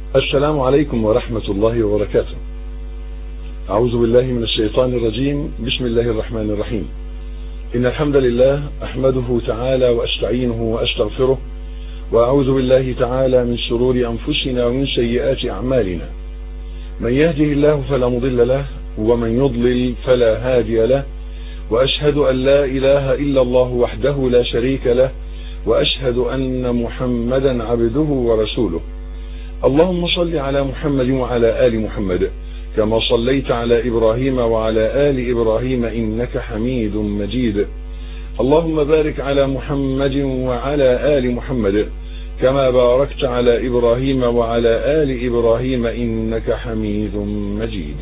السلام عليكم ورحمة الله وبركاته أعوذ بالله من الشيطان الرجيم بسم الله الرحمن الرحيم إن الحمد لله أحمده تعالى وأستعينه وأستغفره وأعوذ بالله تعالى من شرور أنفسنا ومن سيئات أعمالنا من يهده الله فلا مضل له ومن يضلل فلا هادي له وأشهد أن لا إله إلا الله وحده لا شريك له وأشهد أن محمدا عبده ورسوله اللهم صل على محمد وعلى آل محمد كما صليت على إبراهيم وعلى آل إبراهيم إنك حميد مجيد اللهم بارك على محمد وعلى آل محمد كما باركت على إبراهيم وعلى آل إبراهيم إنك حميد مجيد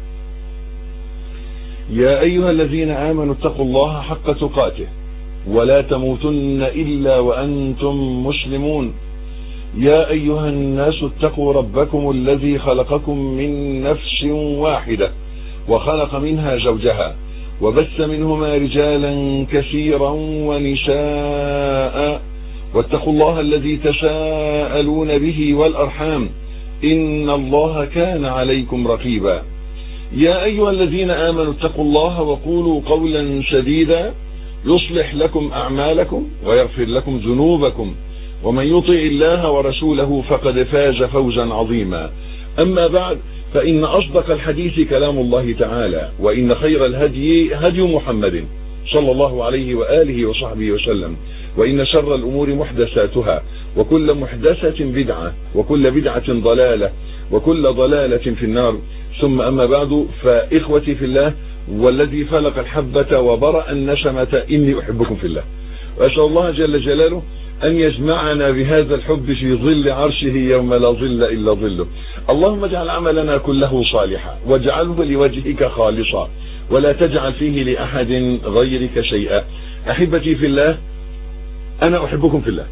يا أيها الذين آمنوا اتقوا الله حق تقاته ولا تموتن إلا وأنتم مسلمون يا أيها الناس اتقوا ربكم الذي خلقكم من نفس واحدة وخلق منها زوجها وبث منهما رجالا كثيرا ونساء واتقوا الله الذي تساءلون به والأرحام إن الله كان عليكم رقيبا يا أيها الذين آمنوا اتقوا الله وقولوا قولا سديدا يصلح لكم أعمالكم ويغفر لكم ذنوبكم ومن يطع الله ورسوله فقد فاز فوزا عظيما أما بعد فإن أصدق الحديث كلام الله تعالى وإن خير الهدي هدي محمد صلى الله عليه وآله وصحبه وسلم وإن شر الأمور محدثاتها وكل محدثة بدعة وكل بدعة ضلالة وكل ضلالة في النار ثم أما بعد فإخوتي في الله والذي فلق الحبة وبرأ النسمة إني أحبكم في الله وأسأل الله جل جلاله أن يجمعنا بهذا الحب في ظل عرشه يوم لا ظل إلا ظله اللهم اجعل عملنا كله صالحا واجعله لوجهك خالصا ولا تجعل فيه لأحد غيرك شيئا أحبتي في الله أنا أحبكم في الله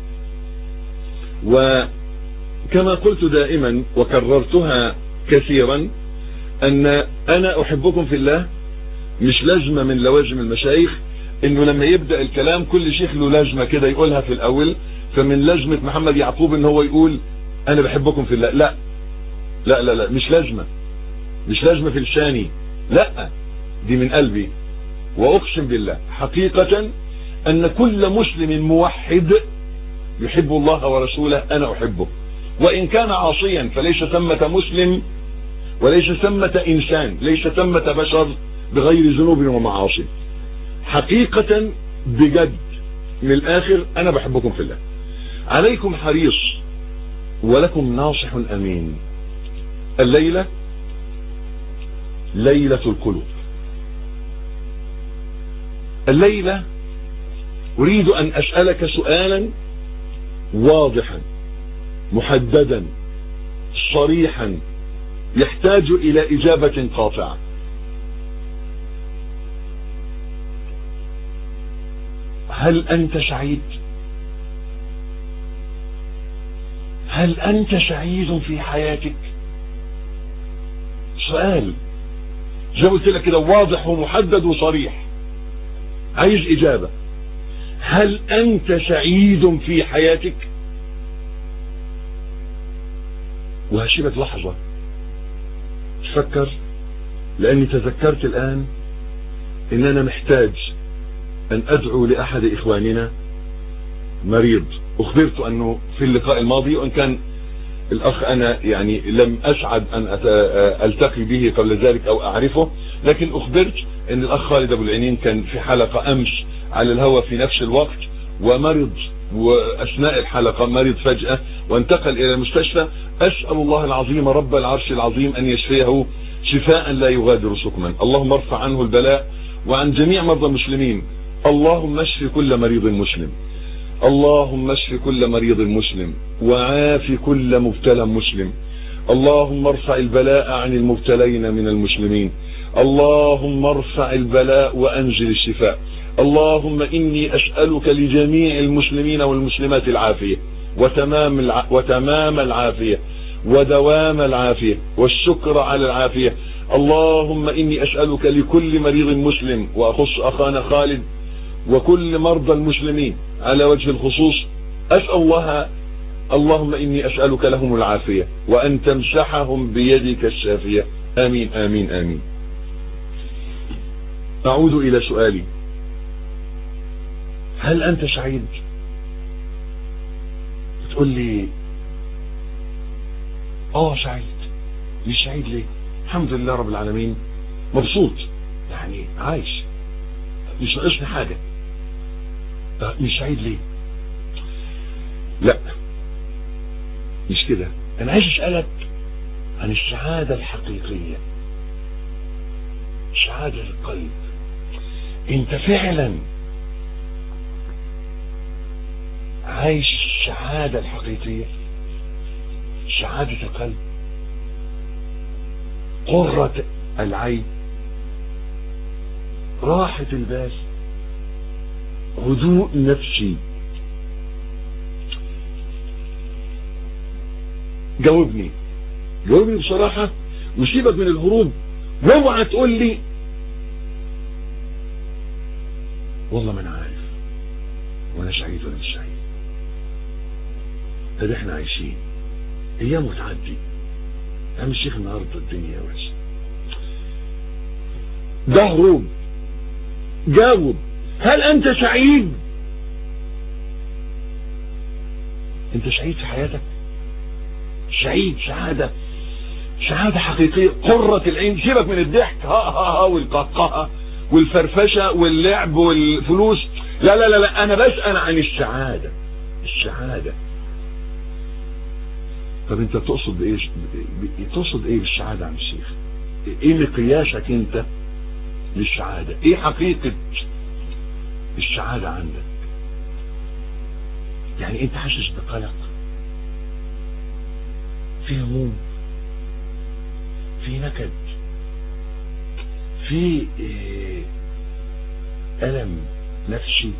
وكما قلت دائما وكررتها كثيرا أن أنا أحبكم في الله مش لازمة من لوازم المشايخ انه لما يبدأ الكلام كل شيخ له لازمة كده يقولها في الاول فمن لازمة محمد يعقوب ان هو يقول انا بحبكم في الله لا لا لا لا مش لازمة مش لازمة في لساني لا دي من قلبي واقسم بالله حقيقة ان كل مسلم موحد يحب الله ورسوله انا احبه وان كان عاصيا فليس ثمة مسلم وليس ثمة انسان ليس ثمة بشر بغير ذنوب ومعاصي حقيقة بجد من الاخر انا بحبكم في الله عليكم حريص ولكم ناصح امين الليلة ليلة القلوب الليلة اريد ان اسألك سؤالا واضحا محددا صريحا يحتاج الى اجابة قاطعة هل انت سعيد هل انت سعيد في حياتك سؤال زي ما قلت لك كده واضح ومحدد وصريح عايز اجابة هل انت سعيد في حياتك وهسيبك لحظة تفكر لاني تذكرت الان ان انا محتاج ان ادعو لاحد اخواننا مريض اخبرت انه في اللقاء الماضي وان كان الاخ انا يعني لم اسعد ان التقي به قبل ذلك او اعرفه لكن اخبرت ان الاخ خالد ابو العينين كان في حلقة امس على الهواء في نفس الوقت ومرض واثناء الحلقة مرض فجأة وانتقل الى المستشفى اسأل الله العظيم رب العرش العظيم ان يشفيه شفاء لا يغادر سقما اللهم ارفع عنه البلاء وعن جميع مرضى المسلمين اللهم اشف كل مريض مسلم اللهم اشف كل مريض مسلم وعاف كل مبتلى مسلم اللهم ارفع البلاء عن المبتلين من المسلمين اللهم ارفع البلاء وانزل الشفاء اللهم اني اسألك لجميع المسلمين والمسلمات العافية وتمام, الع... وتمام العافية ودوام العافية والشكر على العافية اللهم اني اسألك لكل مريض مسلم واخص اخانا خالد وكل مرضى المسلمين على وجه الخصوص اسأل الله اللهم إني أسألك لهم العافية وأن تمسحهم بيدك الشافية آمين آمين آمين أعود إلى سؤالي هل أنت سعيد تقول لي اه سعيد مش سعيد ليه الحمد لله رب العالمين مبسوط يعني عايش مش ناقصني حاجة مش سعيد ليه لا مش كده انا عايز اسألك عن السعادة الحقيقية سعادة القلب انت فعلا عايش السعادة الحقيقية سعادة القلب قرة العين راحة البال هدوء نفسي جاوبني جاوبني بصراحة وسيبك من الهروب واوعى تقول لي والله ما انا عارف وانا سعيد ولا مش سعيد طب احنا عايشين ايام وتعدي يا عم الشيخ النهارده الدنيا وحشه ده هروب جاوب هل انت سعيد انت سعيد في حياتك سعيد سعادة سعادة حقيقية قرة العين سيبك من الضحك ها ها ها والقهقهة والفرفشة واللعب والفلوس لا لا لا لا انا بسأل عن السعادة السعادة طب انت تقصد ايه تقصد ايه بالسعادة عم الشيخ ايه مقياسك انت للسعادة ايه حقيقة السعادة عندك يعني انت حاسس بقلق في هموم في نكد في إيه ألم نفسي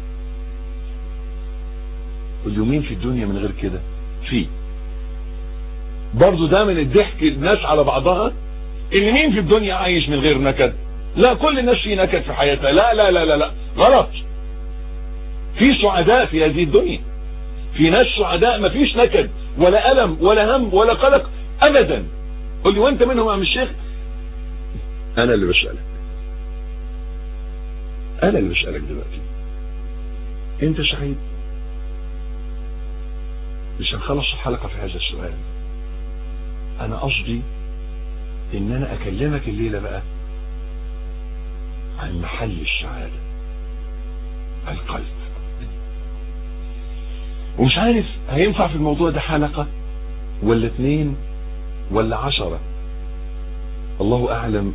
واليومين في الدنيا من غير كده في برضو ده من الضحك الناس على بعضها ان مين في الدنيا عايش من غير نكد لا كل الناس في نكد في حياتها لا لا لا لا لا غلط في سعداء في هذه الدنيا في ناس سعداء ما فيش نكد ولا ألم ولا هم ولا قلق أبدا قل لي وانت منهم يا عم الشيخ أنا اللي بسألك أنا اللي بسألك دلوقتي أنت سعيد مش هنخلص الحلقة في هذا السؤال أنا قصدي إن أنا أكلمك الليلة بقى عن محل السعادة القلب ومش عارف هينفع في الموضوع ده حلقة ولا اتنين ولا عشرة الله اعلم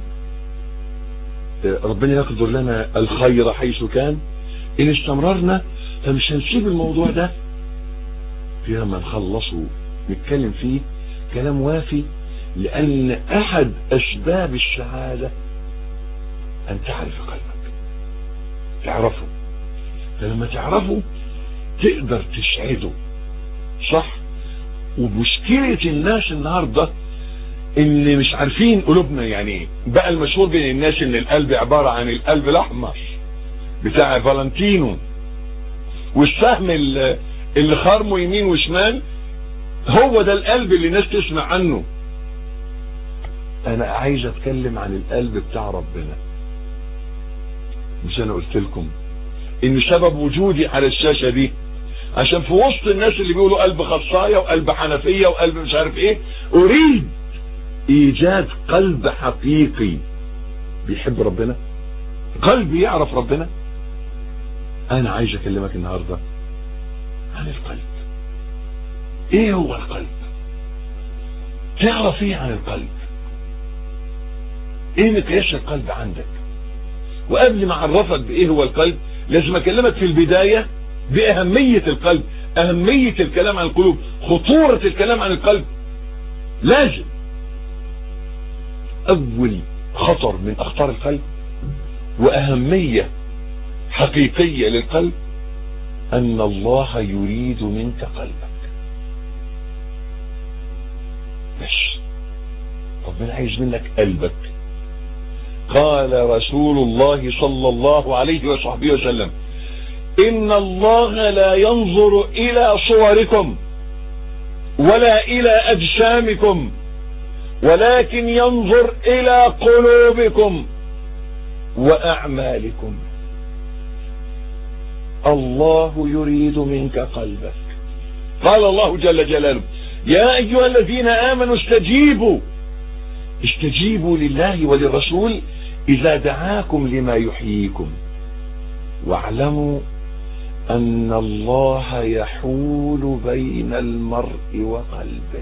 ربنا يقدر لنا الخير حيث كان ان استمررنا فمش هنسيب الموضوع ده في لما نخلصه نتكلم فيه كلام وافي لان احد اسباب السعادة ان تعرف قلبك تعرفه فلما تعرفه تقدر تسعده صح ومشكلة الناس النهاردة ان مش عارفين قلوبنا يعني ايه بقى المشهور بين الناس ان القلب عبارة عن القلب الاحمر بتاع فالنتينو والسهم اللي, اللي خرمه يمين وشمال هو ده القلب اللي الناس تسمع عنه انا عايز اتكلم عن القلب بتاع ربنا مش انا قلت لكم ان سبب وجودي على الشاشة دي عشان في وسط الناس اللي بيقولوا قلب خصاية وقلب حنفية وقلب مش عارف ايه اريد ايجاد قلب حقيقي بيحب ربنا قلب يعرف ربنا انا عايز اكلمك النهاردة عن القلب ايه هو القلب تعرف ايه عن القلب ايه مقياس القلب عندك وقبل ما اعرفك بايه هو القلب لازم اكلمك في البداية باهمية القلب اهمية الكلام عن القلوب خطورة الكلام عن القلب لازم اول خطر من اخطار القلب واهمية حقيقية للقلب ان الله يريد منك قلبك بس ربنا عايز منك قلبك قال رسول الله صلى الله عليه وصحبه وسلم ان الله لا ينظر الى صوركم ولا إلى أجسامكم ولكن ينظر إلى قلوبكم وأعمالكم الله يريد منك قلبك قال الله جل جلاله يا أيها الذين آمنوا استجيبوا استجيبوا لله وللرسول إذا دعاكم لما يحييكم واعلموا أن الله يحول بين المرء وقلبه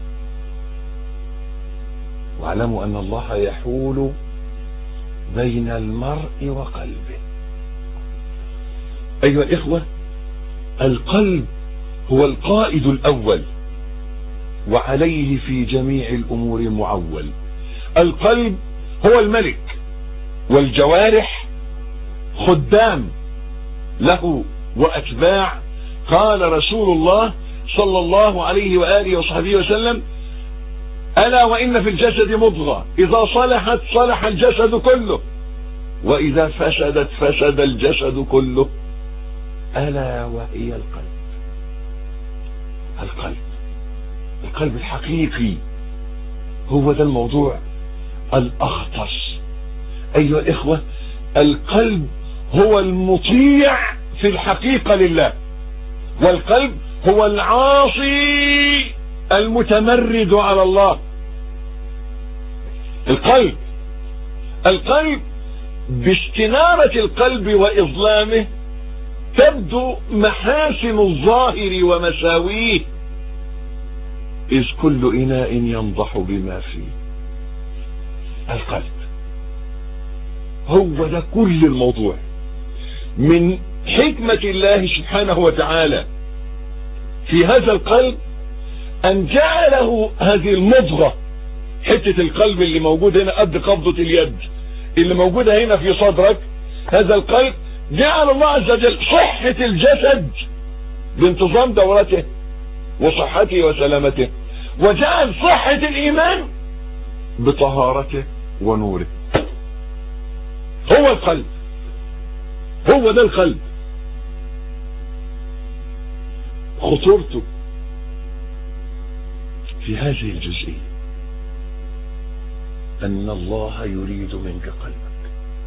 واعلموا أن الله يحول بين المرء وقلبه أيها الإخوة القلب هو القائد الأول وعليه في جميع الأمور معول القلب هو الملك والجوارح خدام له وأتباع قال رسول الله صلى الله عليه وآله وصحبه وسلم ألا وإن في الجسد مضغة إذا صلحت صلح الجسد كله وإذا فسدت فسد الجسد كله ألا وهي القلب القلب القلب الحقيقي هو ده الموضوع الأخطر أيها الإخوة القلب هو المطيع في الحقيقة لله والقلب هو العاصي المتمرد على الله القلب القلب باستنارة القلب وإظلامه تبدو محاسن الظاهر ومساويه إذ كل إناء ينضح بما فيه القلب هو ده كل الموضوع من حكمة الله سبحانه وتعالى في هذا القلب أن جعله هذه المضغة حتة القلب اللي موجود هنا قد قبضة اليد اللي موجودة هنا في صدرك هذا القلب جعل الله عز وجل صحة الجسد بانتظام دورته وصحته وسلامته وجعل صحة الإيمان بطهارته ونوره هو القلب هو ده القلب خطورته في هذه الجزئية أن الله يريد منك قلبك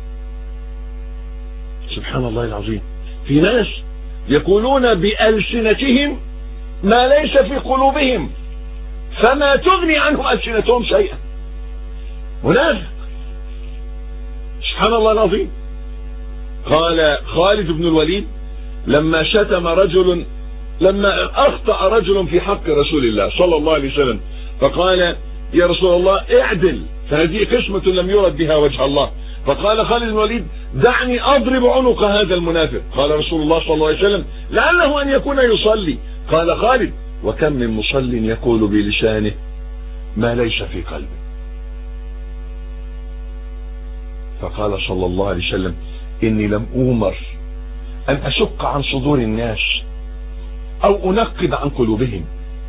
سبحان الله العظيم في ناس يقولون بألسنتهم ما ليس في قلوبهم فما تغني عنهم ألسنتهم شيئا منافق سبحان الله العظيم قال خالد بن الوليد لما شتم رجل لما أخطأ رجل في حق رسول الله صلى الله عليه وسلم فقال يا رسول الله اعدل فهذه قسمة لم يرد بها وجه الله فقال خالد بن الوليد دعني أضرب عنق هذا المنافق قال رسول الله صلى الله عليه وسلم لعله أن يكون يصلي قال خالد وكم من مصل يقول بلسانه ما ليس في قلبه فقال صلى الله عليه وسلم إني لم أومر أن أشق عن صدور الناس أو أنقب عن قلوبهم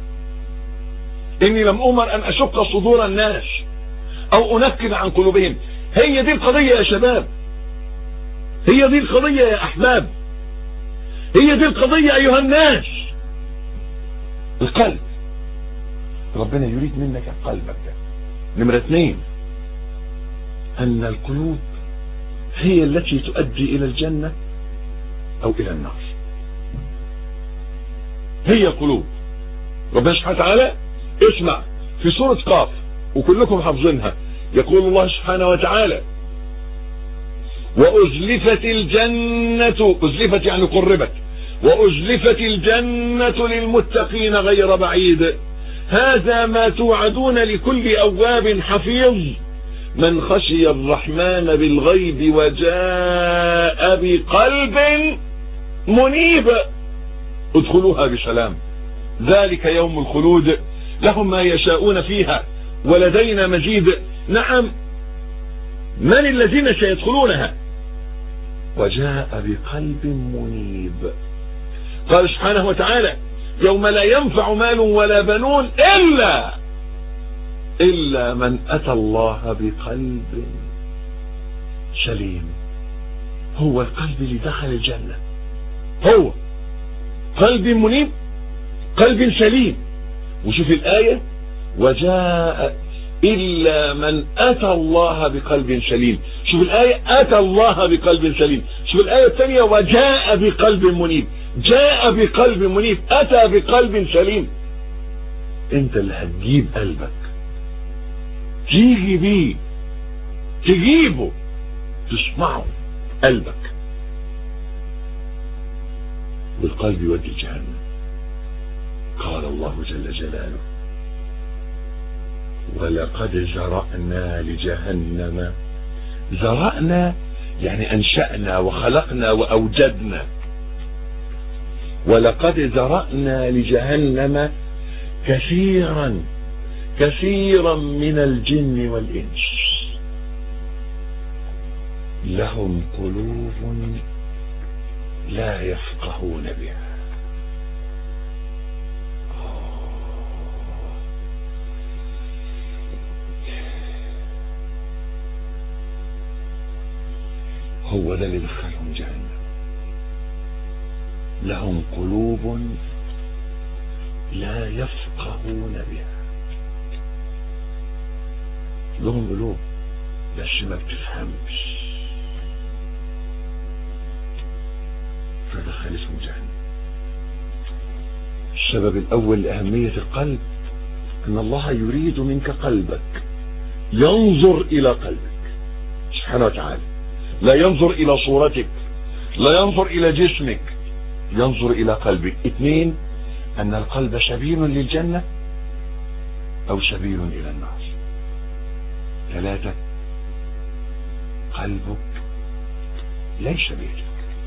إني لم أمر أن أشق صدور الناس أو أنقب عن قلوبهم هي دي القضية يا شباب هي دي القضية يا أحباب هي دي القضية أيها الناس القلب ربنا يريد منك قلبك ده نمرة اثنين أن القلوب هي التي تؤدي إلى الجنة أو إلى النار هي قلوب ربنا سبحانه وتعالى اسمع في سورة قاف وكلكم حافظينها يقول الله سبحانه وتعالى وأزلفت الجنة أزلفت يعني قربت وأزلفت الجنة للمتقين غير بعيد هذا ما توعدون لكل أواب حفيظ من خشي الرحمن بالغيب وجاء بقلب منيب ادخلوها بسلام ذلك يوم الخلود لهم ما يشاءون فيها ولدينا مزيد نعم من الذين سيدخلونها وجاء بقلب منيب قال سبحانه وتعالى يوم لا ينفع مال ولا بنون إلا إلا من أتى الله بقلب سليم هو القلب اللي دخل الجنة هو قلب منيب قلب سليم وشوف الآية وجاء إلا من أتى الله بقلب سليم شوف الآية أتى الله بقلب سليم شوف الآية الثانية وجاء بقلب منيب جاء بقلب منيب أتى بقلب سليم انت اللي هتجيب قلبك تيجي بيه تجيبه تسمعه قلبك والقلب يودي جهنم قال الله جل جلاله ولقد زرأنا لجهنم زرأنا يعني أنشأنا وخلقنا وأوجدنا ولقد زرأنا لجهنم كثيرا كثيرا من الجن والإنس لهم قلوب لا يفقهون بها هو ده اللي دخلهم جهنم لهم قلوب لا يفقهون بها لهم قلوب بس ما بتفهمش فدخلتهم جهنم السبب الأول لأهمية القلب أن الله يريد منك قلبك ينظر إلى قلبك سبحانه وتعالى لا ينظر إلى صورتك لا ينظر إلى جسمك ينظر إلى قلبك اثنين أن القلب سبيل للجنة أو سبيل إلى النار ثلاثة قلبك ليس بيدك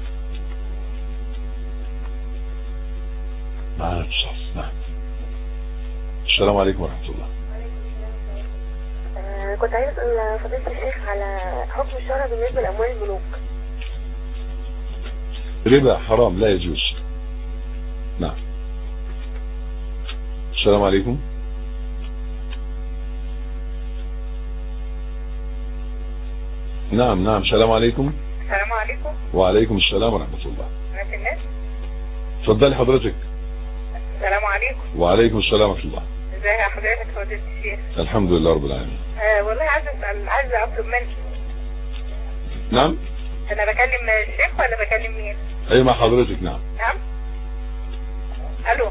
معنا اتصال نعم السلام عليكم ورحمة الله آه، كنت عايز اسال فضيله الشيخ على حكم الشرع بالنسبه لاموال البنوك ربا حرام لا يجوز نعم السلام عليكم نعم نعم السلام عليكم السلام عليكم وعليكم السلام ورحمة الله ناس الناس اتفضلي حضرتك السلام عليكم وعليكم السلام ورحمة الله ازي حضرتك فضيله الشيخ الحمد لله رب العالمين آه والله عايز اسال عايز اطلب منك نعم انا بكلم الشيخ ولا بكلم مين اي مع حضرتك نعم نعم الو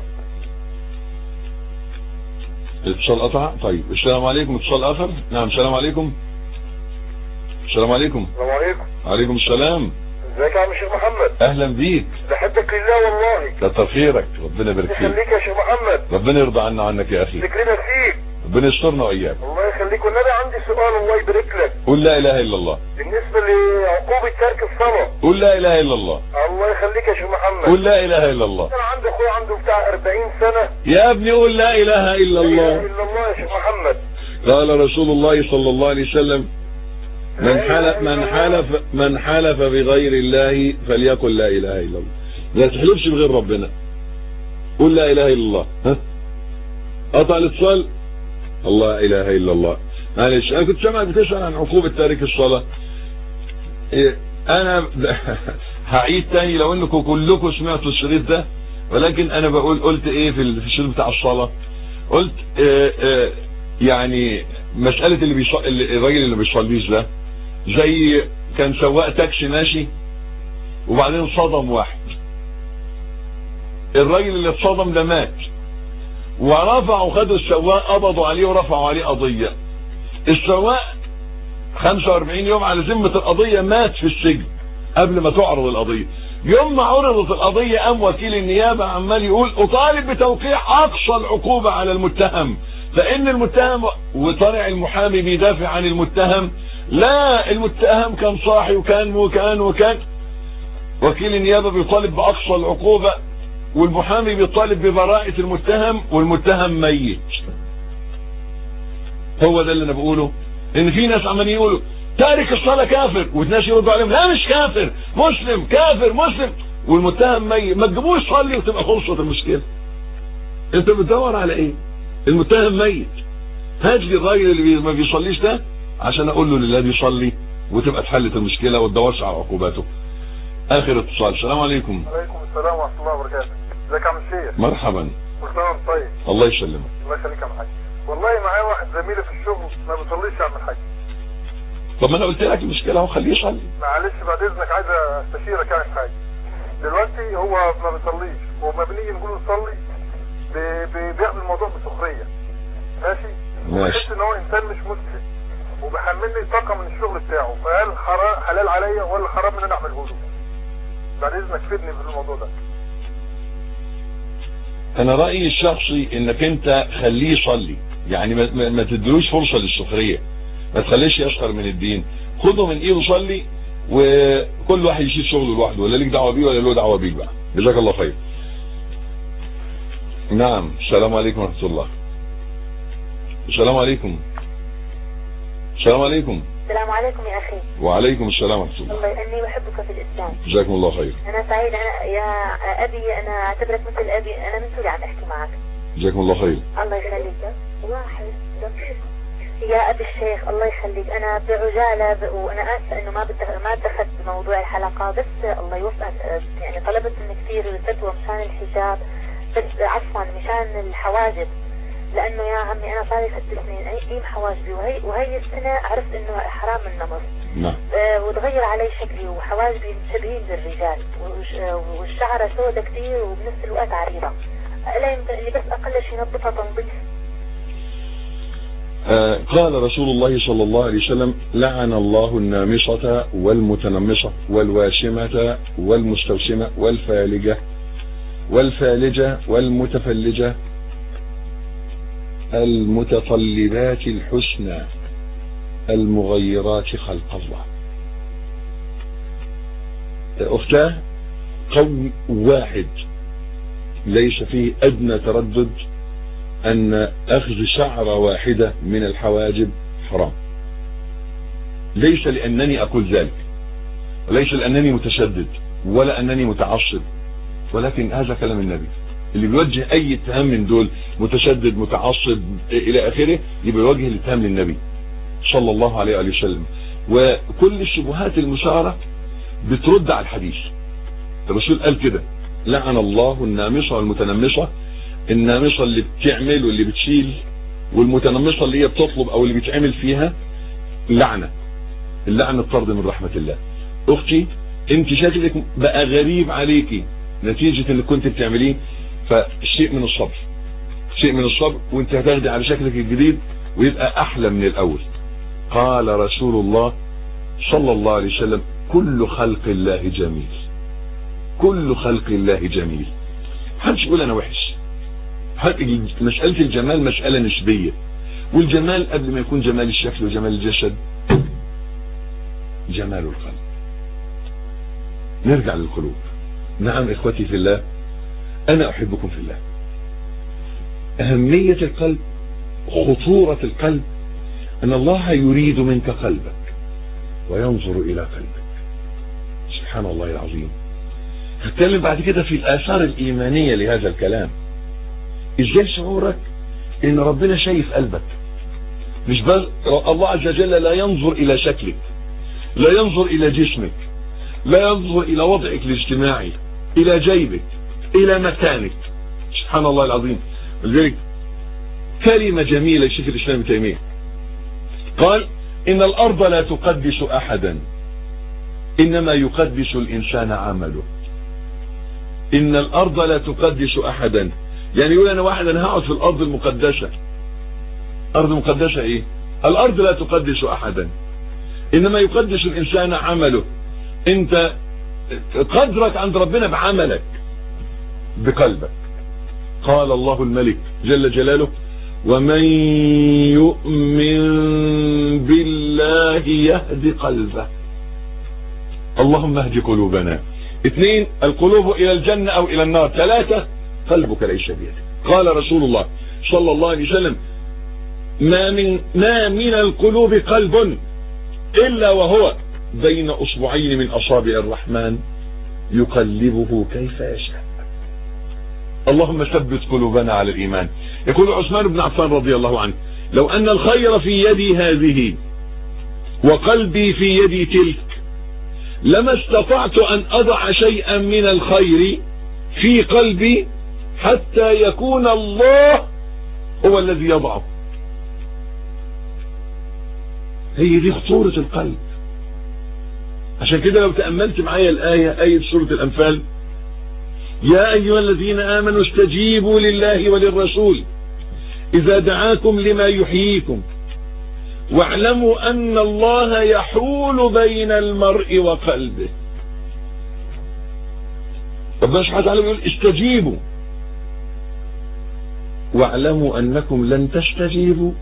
الاتصال قطع طيب السلام عليكم اتصال اخر نعم السلام عليكم السلام عليكم السلام عليكم عليكم السلام ازيك يا عم الشيخ محمد اهلا بيك بحبك لله والله كتر خيرك ربنا يبارك فيك يخليك يا شيخ محمد ربنا يرضى عنا عنك يا اخي ذكرنا فيك ربنا يسترنا واياك الله يخليك والنبي عندي سؤال الله يبارك لك قول لا اله الا الله بالنسبة لعقوبة ترك الصلاة قول لا اله الا الله الله يخليك يا شيخ محمد قول لا اله الا الله انا عندي اخويا عنده بتاع 40 سنة يا ابني قول لا اله الا لا اله الله الا الله يا شيخ محمد قال رسول الله صلى الله عليه وسلم من حلف من حلف من حلف بغير الله فليقل لا اله الا الله لا تحلفش بغير ربنا قول لا اله الا الله ها قطع الاتصال الله اله الا الله معلش انا كنت سامعك بتسال عن عقوبه تارك الصلاه إيه، انا هعيد تاني لو انكم كلكم سمعتوا الشريط ده ولكن انا بقول قلت ايه في ال- في الشريط بتاع الصلاه قلت آه، آه، يعني مسألة اللي بيصلي الراجل اللي بيصليش ده زي كان سواق تاكسي ماشي وبعدين صدم واحد الراجل اللي اتصدم ده مات ورفعوا خدوا السواق قبضوا عليه ورفعوا عليه قضية السواق 45 يوم على ذمة القضية مات في السجن قبل ما تعرض القضية يوم ما عرضت القضية قام وكيل النيابة عمال يقول اطالب بتوقيع اقصى العقوبة على المتهم فان المتهم وطلع المحامي بيدافع عن المتهم لا المتهم كان صاحي وكان وكان وكان وكيل النيابة بيطالب باقصى العقوبة والمحامي بيطالب ببراءة المتهم والمتهم ميت هو ده اللي انا بقوله ان في ناس عمالين يقولوا تارك الصلاة كافر والناس يردوا عليهم لا مش كافر مسلم كافر مسلم والمتهم ميت ما تجيبوش صلي وتبقى خلصت المشكلة انت بتدور على ايه المتهم ميت هات لي الراجل اللي بي- ما بيصليش ده عشان اقول له لله بيصلي وتبقى اتحلت المشكلة وتدورش على عقوباته اخر اتصال السلام عليكم عليكم السلام ورحمة الله وبركاته ازيك يا عم الشيخ مرحبا كل سنه وانت طيب الله يسلمك الله يخليك يا عم الحاج والله معايا واحد زميلي في الشغل ما بيصليش يا عم الحاج طب ما انا قلت لك المشكله اهو خليه يصلي معلش بعد اذنك عايز استشيرك يعني في حاجه دلوقتي هو ما بيصليش وما بنيجي نقول له صلي بي- بي- بياخد الموضوع بسخريه ماشي ماشي. بحس ان هو انسان مش مسلم وبيحملني طاقه من الشغل بتاعه فهل حرام حلال عليا ولا حرام ان انا اعمله له بعد اذنك فيدني في الموضوع ده انا رايي الشخصي انك انت خليه يصلي يعني ما, ما- ما تدلوش فرصه للسخريه ما تخليش يسخر من الدين خده من ايده صلي وكل واحد يشيل شغله لوحده ولا ليك دعوه بيه ولا له دعوه بيك بقى جزاك الله خير نعم السلام عليكم ورحمه الله السلام عليكم السلام عليكم السلام عليكم يا أخي وعليكم السلام ورحمه الله الله إني أحبك في الإسلام جزاكم الله خير أنا سعيد أنا يا أبي أنا أعتبرك مثل أبي أنا من سوريا عم أحكي معك جزاكم الله خير الله يخليك واحد يا أبي الشيخ الله يخليك أنا بعجالة ب... وأنا آسفة إنه ما بدخ... ما دخلت بموضوع الحلقة بس الله يوفقك يعني طلبت منك كثير فتوى مشان الحجاب بس عفوا مشان الحواجب لأنه يا عمي أنا صار لي ست سنين أقيم حواجبي وهي وهي السنة عرفت إنه حرام النمص نعم آه، وتغير علي شكلي وحواجبي مشبهين بالرجال وش- آه، والشعرة سودة كثير وبنفس الوقت عريضة لا يمكن اني بس اقل شيء نظفها تنظيف آه، قال رسول الله صلى الله عليه وسلم لعن الله النامصة والمتنمصة والواشمة والمستوسمة والفالجة والفالجة والمتفلجة المتطلبات الحسنى المغيرات خلق الله أختاه قول واحد ليس فيه أدنى تردد أن أخذ شعرة واحدة من الحواجب حرام ليس لأنني أقول ذلك وليس لأنني متشدد ولا أنني متعصب ولكن هذا كلام النبي اللي بيوجه أي اتهام من دول متشدد متعصب إلى آخره يبقى يوجه الاتهام للنبي صلى الله عليه وآله وسلم وكل الشبهات المشارة بترد على الحديث الرسول قال كده لعن الله النامصة والمتنمصة النامصة اللي بتعمل واللي بتشيل والمتنمصة اللي هي بتطلب او اللي بيتعمل فيها لعنة اللعنة الطرد من رحمة الله اختي انت شكلك بقى غريب عليكي نتيجة اللي كنت بتعمليه فشيء من الصبر شيء من الصبر وانت هتاخدي على شكلك الجديد ويبقى احلى من الاول قال رسول الله صلى الله عليه وسلم كل خلق الله جميل كل خلق الله جميل محدش يقول انا وحش مسألة الجمال مسألة نسبية والجمال قبل ما يكون جمال الشكل وجمال الجسد جمال القلب نرجع للقلوب نعم اخوتي في الله انا احبكم في الله اهمية القلب خطورة القلب ان الله يريد منك قلبك وينظر الى قلبك سبحان الله العظيم هتكلم بعد كده في الاثار الايمانية لهذا الكلام ازاي شعورك ان ربنا شايف قلبك مش بل الله عز وجل لا ينظر الى شكلك لا ينظر الى جسمك لا ينظر الى وضعك الاجتماعي الى جيبك الى مكانك سبحان الله العظيم لذلك كلمة جميلة شيخ الاسلام ابن تيمية قال ان الارض لا تقدس احدا انما يقدس الانسان عمله ان الارض لا تقدس احدا يعني يقول انا واحد انا هقعد في الارض المقدسة ارض مقدسة ايه الارض لا تقدس احدا انما يقدس الانسان عمله انت قدرك عند ربنا بعملك بقلبك قال الله الملك جل جلاله ومن يؤمن بالله يهد قلبه اللهم اهد قلوبنا اثنين القلوب الى الجنة او الى النار ثلاثة قلبك ليس بيدك قال رسول الله صلى الله عليه وسلم ما من ما من القلوب قلب الا وهو بين اصبعين من اصابع الرحمن يقلبه كيف يشاء اللهم ثبت قلوبنا على الايمان يقول عثمان بن عفان رضي الله عنه لو ان الخير في يدي هذه وقلبي في يدي تلك لما استطعت ان اضع شيئا من الخير في قلبي حتى يكون الله هو الذي يضعه هي دي خطورة القلب عشان كده لو تأملت معايا الآية آية سورة الأنفال يا أيها الذين آمنوا استجيبوا لله وللرسول إذا دعاكم لما يحييكم واعلموا أن الله يحول بين المرء وقلبه ربنا سبحانه وتعالى بيقول استجيبوا واعلموا أنكم لن تستجيبوا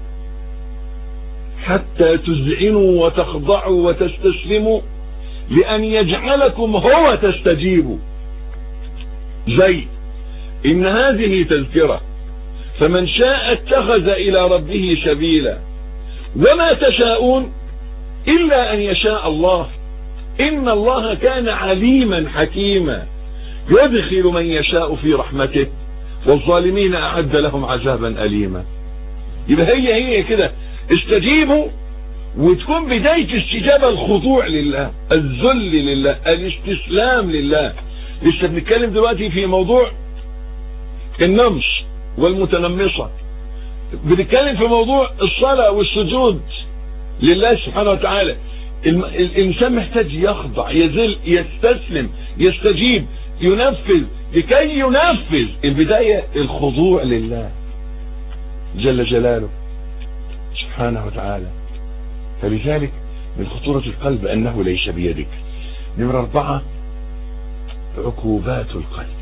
حتى تذعنوا وتخضعوا وتستسلموا لأن يجعلكم هو تستجيبوا زي إن هذه تذكرة فمن شاء اتخذ إلى ربه سبيلا وما تشاءون إلا أن يشاء الله إن الله كان عليما حكيما يدخل من يشاء في رحمته والظالمين أعد لهم عذابا أليما يبقى هي هي كده استجيبوا وتكون بداية استجابة الخضوع لله الذل لله الاستسلام لله لسه بنتكلم دلوقتي في موضوع النمش والمتنمصة بنتكلم في موضوع الصلاة والسجود لله سبحانه وتعالى الإنسان محتاج يخضع يذل يستسلم يستجيب ينفذ لكي ينفذ البداية الخضوع لله جل جلاله سبحانه وتعالى فلذلك من خطورة القلب أنه ليس بيدك نمرة أربعة عقوبات القلب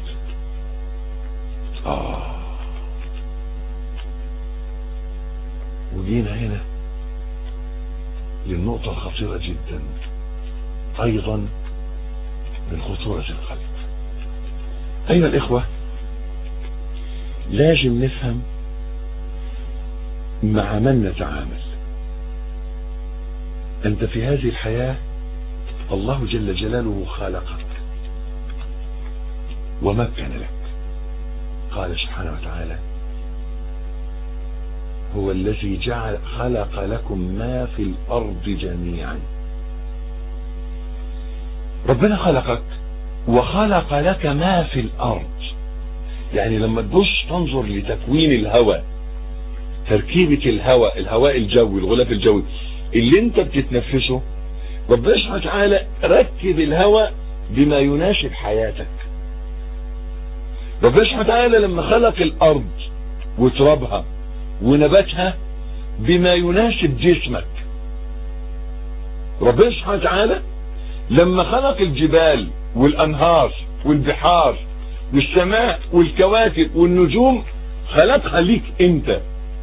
آه وجينا هنا للنقطة الخطيرة جدا أيضا من خطورة القلب أيها الإخوة لازم نفهم مع من نتعامل أنت في هذه الحياة الله جل جلاله خلقك ومكن لك قال سبحانه وتعالى هو الذي جعل خلق لكم ما في الأرض جميعا ربنا خلقك وخلق لك ما في الأرض يعني لما تبص تنظر لتكوين الهواء تركيبة الهواء الهواء الجوي الغلاف الجوي اللي انت بتتنفسه ربنا سبحانه وتعالى ركب الهواء بما يناسب حياتك ربنا سبحانه وتعالى لما خلق الارض وترابها ونباتها بما يناسب جسمك ربنا سبحانه وتعالى لما خلق الجبال والانهار والبحار والسماء والكواكب والنجوم خلقها ليك انت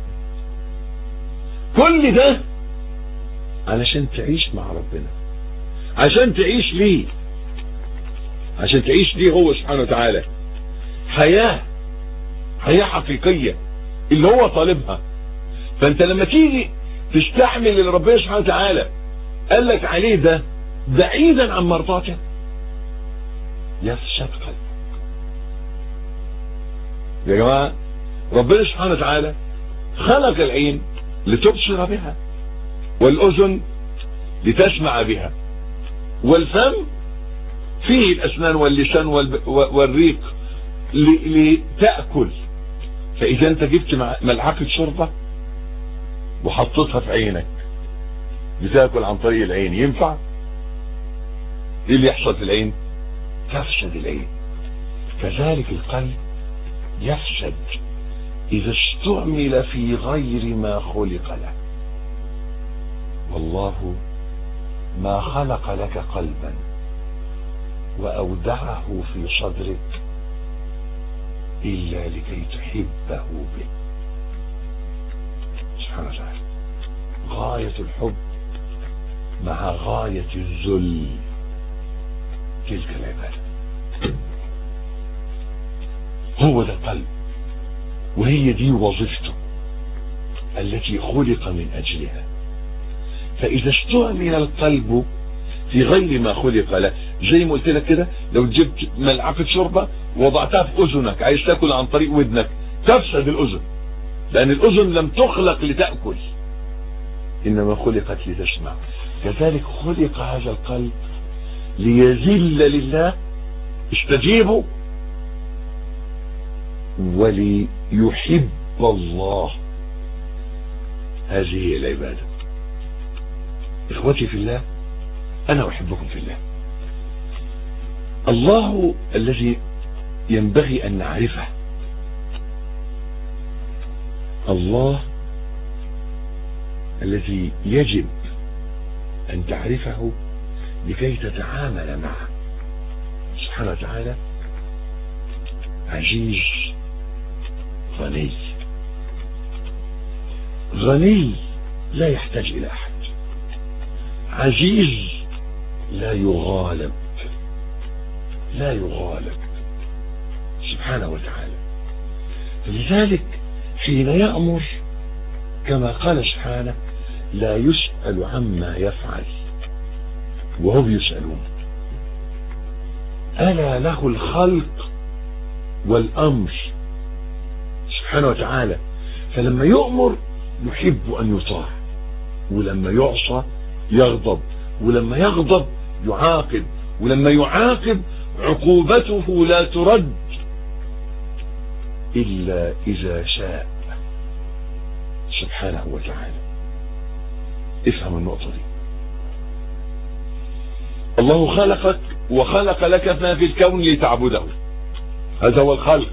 كل ده علشان تعيش مع ربنا عشان تعيش ليه عشان تعيش ليه هو سبحانه وتعالى حياة حياة حقيقية اللي هو طالبها فانت لما تيجي تستحمل اللي ربنا سبحانه وتعالى قال لك عليه ده بعيدا عن مرضاته يفسد قلبك يا جماعة ربنا سبحانه وتعالى خلق العين لتبصر بها والأذن لتسمع بها والفم فيه الأسنان واللسان والريق لتأكل فإذا أنت جبت ملعقة شوربة وحطيتها في عينك بتاكل عن طريق العين ينفع ايه اللي يحصل في العين تفسد العين كذلك القلب يفسد اذا استعمل في غير ما خلق له والله ما خلق لك قلبا واودعه في صدرك الا لكي تحبه به سبحانه وتعالى غاية الحب مع غاية الذل تلك العبادة هو ده القلب وهي دي وظيفته التي خلق من أجلها فإذا استعمل القلب في غير ما خلق له زي ما قلت لك كده لو جبت ملعقة شوربة وضعتها في أذنك عايز تاكل عن طريق ودنك تفسد الأذن لأن الأذن لم تخلق لتأكل إنما خلقت لتسمع كذلك خلق هذا القلب ليذل لله استجيبوا وليحب الله هذه هي العبادة إخوتي في الله أنا أحبكم في الله الله الذي ينبغي أن نعرفه الله الذي يجب أن تعرفه لكي تتعامل معه سبحانه وتعالى عزيز غني غني لا يحتاج إلى أحد عزيز لا يغالب لا يغالب سبحانه وتعالى لذلك حين يأمر كما قال سبحانه لا يسأل عما يفعل وهم يسألون ألا له الخلق والأمر سبحانه وتعالى فلما يؤمر يحب أن يطاع ولما يعصى يغضب ولما يغضب يعاقب ولما يعاقب عقوبته لا ترد إلا إذا شاء سبحانه وتعالى افهم النقطة دي الله خلقك وخلق لك ما في الكون لتعبده هذا هو الخلق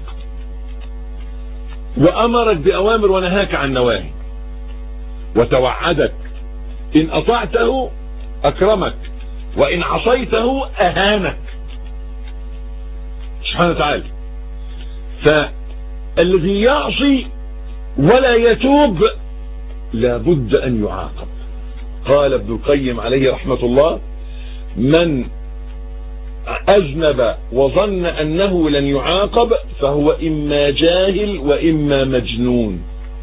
وأمرك بأوامر ونهاك عن نواهي وتوعدك إن أطعته أكرمك وإن عصيته أهانك سبحانه وتعالى فالذي يعصي ولا يتوب لابد أن يعاقب قال ابن القيم عليه رحمة الله من أذنب وظن أنه لن يعاقب فهو إما جاهل وإما مجنون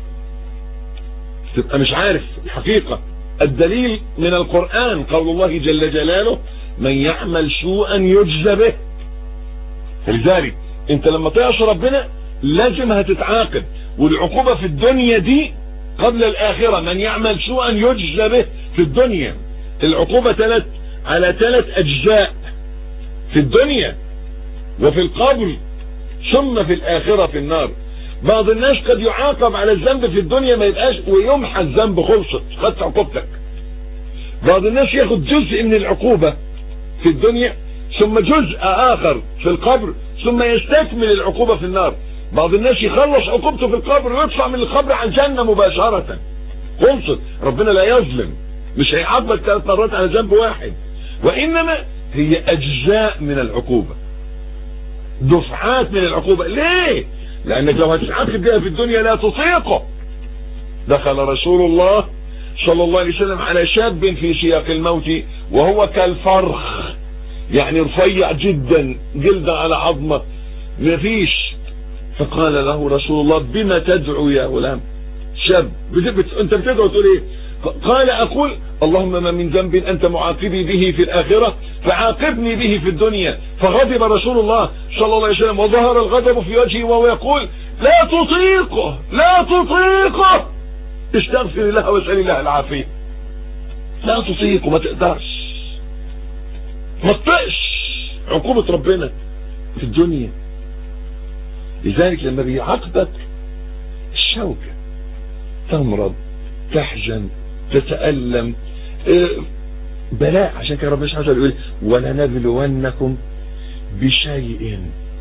تبقى مش عارف الحقيقة الدليل من القرآن قول الله جل جلاله من يعمل سوءا يجزى به فلذلك انت لما تعصي ربنا لازم هتتعاقب والعقوبة في الدنيا دي قبل الآخرة من يعمل سوءا يجزى به في الدنيا العقوبة ثلاث على ثلاث أجزاء في الدنيا وفي القبر ثم في الآخرة في النار بعض الناس قد يعاقب على الذنب في الدنيا ما يبقاش ويمحى الذنب خلصت خدت عقوبتك بعض الناس ياخد جزء من العقوبة في الدنيا ثم جزء آخر في القبر ثم يستكمل العقوبة في النار بعض الناس يخلص عقوبته في القبر ويطلع من القبر على الجنة مباشرة خلصت ربنا لا يظلم مش هيعاقبك ثلاث مرات على ذنب واحد وإنما هي أجزاء من العقوبة دفعات من العقوبة ليه لأنك لو هتتعاقب بها في الدنيا لا تطيقه دخل رسول الله صلى الله عليه وسلم على شاب في سياق الموت وهو كالفرخ يعني رفيع جدا جلد على عظمه مفيش فقال له رسول الله بما تدعو يا غلام شاب بت... انت بتدعو تقول ايه قال اقول اللهم ما من ذنب انت معاقبي به في الاخرة فعاقبني به في الدنيا فغضب رسول الله صلى الله عليه وسلم وظهر الغضب في وجهه وهو يقول لا تطيقه لا تطيقه استغفر الله واسأل الله العافية لا تطيقه ما تقدرش ما تطيقش عقوبة ربنا في الدنيا لذلك لما بيعاقبك الشوكة تمرض تحزن تتألم بلاء عشان كده ربنا سبحانه وتعالى يقول ولنبلونكم بشيء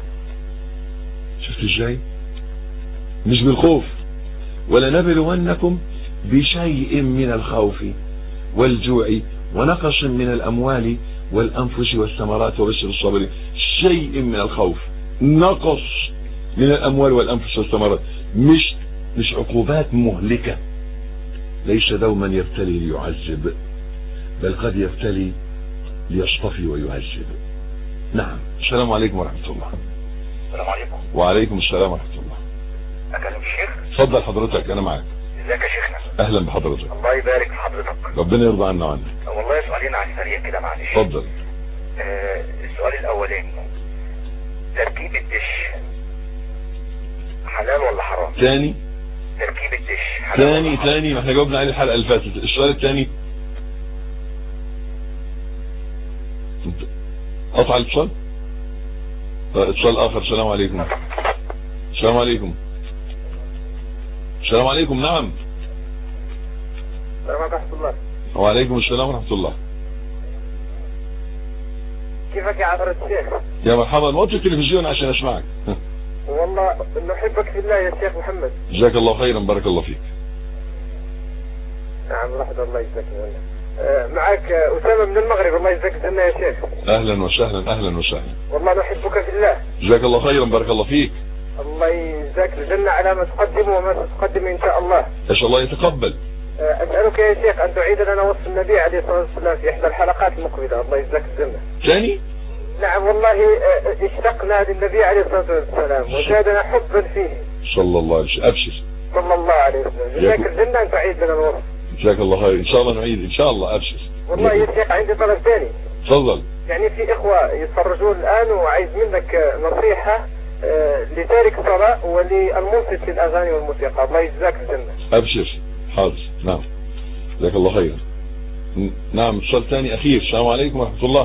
شفت ازاي مش بالخوف ولنبلونكم بشيء من الخوف والجوع ونقص من الأموال والأنفس والثمرات وبشر الصابرين شيء من الخوف نقص من الأموال والأنفس والثمرات مش مش عقوبات مهلكة ليس دوما يبتلي ليعذب بل قد يبتلي ليصطفي ويهذب نعم السلام عليكم ورحمة الله السلام عليكم وعليكم السلام ورحمة الله اكلم الشيخ اتفضل حضرتك انا معاك ازيك يا شيخنا اهلا بحضرتك الله يبارك في حضرتك ربنا يرضى عنا وعنك والله سؤالين على السريع كده معلش اتفضل آه السؤال الاولاني تركيب الدش حلال ولا حرام تاني تركيب الدش حلال تاني ولا حرام؟ تاني ما احنا جاوبنا عليه الحلقة اللي فاتت السؤال التاني قطع الاتصال طيب، اتصال اخر السلام عليكم السلام عليكم السلام عليكم نعم السلام عليكم ورحمة الله وعليكم السلام ورحمة الله كيفك يا عبر الشيخ يا مرحبا موت التلفزيون عشان اسمعك والله نحبك في الله يا شيخ محمد جزاك الله خيرا بارك الله فيك نعم رحمة الله يجزاك والله. آه، معك آه، أسامة من المغرب الله يجزاك الجنة يا شيخ اهلا وسهلا اهلا وسهلا والله نحبك في الله جزاك الله خيرا بارك الله فيك الله يجزاك الجنة على ما تقدم وما ستقدم إن شاء الله اسال الله يتقبل آه، أسألك يا شيخ أن تعيد لنا وصف النبي عليه الصلاة والسلام في إحدى الحلقات المقبلة الله يجزاك الجنة ثاني نعم والله آه، آه، اشتقنا للنبي عليه الصلاة والسلام وزادنا حبا فيه صلى الله عليه وسلم ابشر صلى الله عليه وسلم جزاك يكون- الجنة أن تعيد لنا الوصف جزاك الله خير ان شاء الله نعيد ان شاء الله ابشر والله يا شيخ عندي طلب ثاني تفضل يعني في إخوة يتفرجون الآن وعايز منك آه، نصيحة آه، لتارك الصلاة وللمنصت للأغاني والموسيقى الله يجزاك الجنة ابشر حاضر نعم جزاك الله خيرا ن- نعم اتصال ثاني اخير السلام عليكم ورحمة الله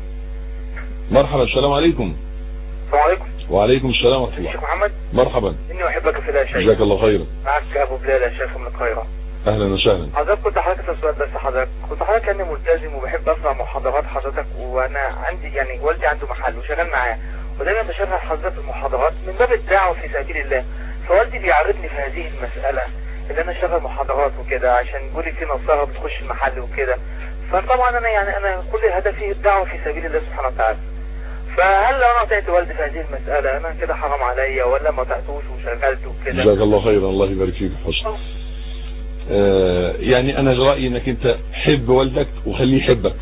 مرحبا السلام عليكم السلام عليكم وعليكم السلام ورحمة الله شيخ محمد مرحبا اني احبك في الله شيء جزاك الله خيرا معك ابو بلال يا شيخ من القاهره اهلا وسهلا حضرتك كنت حضرتك أسأل سؤال بس حضرتك كنت حضرتك يعني ملتزم وبحب اسمع محاضرات حضرتك وانا عندي يعني والدي عنده محل وشغال معاه ودايما بشغل حضرتك المحاضرات من باب الدعوه في سبيل الله فوالدي بيعرضني في هذه المساله ان انا اشغل محاضرات وكده عشان يقول لي في نصارى بتخش المحل وكده فطبعا انا يعني انا كل هدفي الدعوه في سبيل الله سبحانه وتعالى فهل لو انا اطعت والدي في هذه المساله انا كده حرام عليا ولا ما اطعتوش وشغلت وكده جزاك الله خيرا الله يبارك فيك حسن آه يعني انا رأيي انك انت حب والدك وخليه يحبك